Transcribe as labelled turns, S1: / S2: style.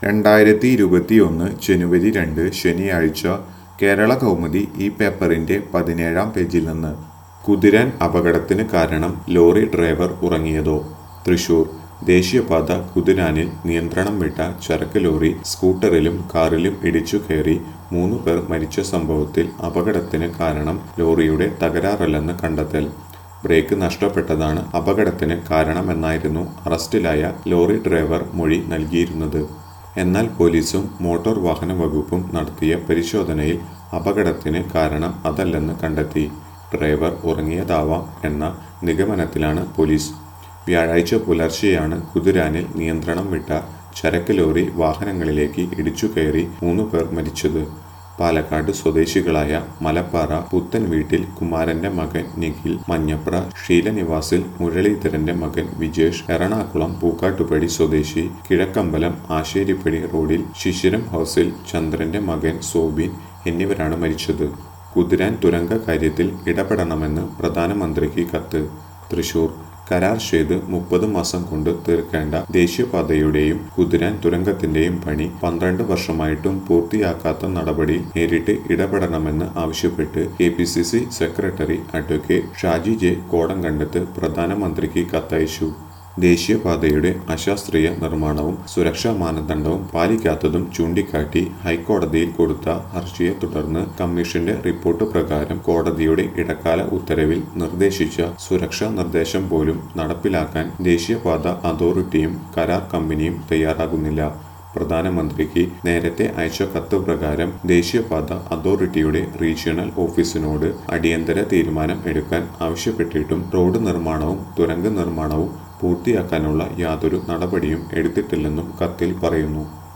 S1: രണ്ടായിരത്തി ഇരുപത്തിയൊന്ന് ജനുവരി രണ്ട് ശനിയാഴ്ച കേരള കൗമുദി ഈ പേപ്പറിന്റെ പതിനേഴാം പേജിൽ നിന്ന് കുതിരാൻ അപകടത്തിന് കാരണം ലോറി ഡ്രൈവർ ഉറങ്ങിയതോ തൃശൂർ ദേശീയപാത കുതിരാനിൽ നിയന്ത്രണം വിട്ട ചരക്ക് ലോറി സ്കൂട്ടറിലും കാറിലും ഇടിച്ചു കയറി മൂന്ന് പേർ മരിച്ച സംഭവത്തിൽ അപകടത്തിന് കാരണം ലോറിയുടെ തകരാറല്ലെന്ന് കണ്ടെത്തൽ ബ്രേക്ക് നഷ്ടപ്പെട്ടതാണ് അപകടത്തിന് കാരണമെന്നായിരുന്നു അറസ്റ്റിലായ ലോറി ഡ്രൈവർ മൊഴി നൽകിയിരുന്നത് എന്നാൽ പോലീസും മോട്ടോർ വാഹന വകുപ്പും നടത്തിയ പരിശോധനയിൽ അപകടത്തിന് കാരണം അതല്ലെന്ന് കണ്ടെത്തി ഡ്രൈവർ ഉറങ്ങിയതാവാം എന്ന നിഗമനത്തിലാണ് പോലീസ് വ്യാഴാഴ്ച പുലർച്ചെയാണ് കുതിരാനിൽ നിയന്ത്രണം വിട്ട ചരക്ക് ലോറി വാഹനങ്ങളിലേക്ക് ഇടിച്ചു കയറി മൂന്ന് പേർ മരിച്ചത് പാലക്കാട് സ്വദേശികളായ മലപ്പാറ പുത്തൻ വീട്ടിൽ കുമാരന്റെ മകൻ നിഖിൽ മഞ്ഞപ്ര ഷീലനിവാസിൽ മുരളീധരന്റെ മകൻ വിജേഷ് എറണാകുളം പൂക്കാട്ടുപടി സ്വദേശി കിഴക്കമ്പലം ആശേരിപ്പടി റോഡിൽ ശിശിരം ഹൗസിൽ ചന്ദ്രന്റെ മകൻ സോബിൻ എന്നിവരാണ് മരിച്ചത് കുതിരാൻ തുരങ്ക കാര്യത്തിൽ ഇടപെടണമെന്ന് പ്രധാനമന്ത്രിക്ക് കത്ത് തൃശൂർ കരാർ ചെയ്ത് മുപ്പത് മാസം കൊണ്ട് തീർക്കേണ്ട ദേശീയപാതയുടെയും കുതിരാൻ തുരങ്കത്തിന്റെയും പണി പന്ത്രണ്ട് വർഷമായിട്ടും പൂർത്തിയാക്കാത്ത നടപടിയിൽ നേരിട്ട് ഇടപെടണമെന്ന് ആവശ്യപ്പെട്ട് K P C C secretary advocate Shaji J Kodamkandathu പ്രധാനമന്ത്രിക്ക് കത്തയച്ചു ദേശീയപാതയുടെ അശാസ്ത്രീയ നിർമ്മാണവും സുരക്ഷാ മാനദണ്ഡവും പാലിക്കാത്തതും ചൂണ്ടിക്കാട്ടി ഹൈക്കോടതിയിൽ കൊടുത്ത ഹർജിയെ തുടർന്ന് കമ്മീഷന്റെ റിപ്പോർട്ട് പ്രകാരം കോടതിയുടെ ഇടക്കാല ഉത്തരവിൽ നിർദ്ദേശിച്ച സുരക്ഷാ നിർദ്ദേശം പോലും നടപ്പിലാക്കാൻ ദേശീയപാത അതോറിറ്റിയും കരാർ കമ്പനിയും തയ്യാറാകുന്നില്ല പ്രധാനമന്ത്രിക്ക് നേരത്തെ അയച്ച കത്ത് പ്രകാരം ദേശീയപാത അതോറിറ്റിയുടെ റീജിയണൽ ഓഫീസിനോട് അടിയന്തര തീരുമാനം എടുക്കാൻ ആവശ്യപ്പെട്ടിട്ടും റോഡ് നിർമ്മാണവും തുരങ്ക നിർമ്മാണവും പൂർത്തിയാക്കാനുള്ള യാതൊരു നടപടിയും എടുത്തിട്ടില്ലെന്നും കത്തിൽ പറയുന്നു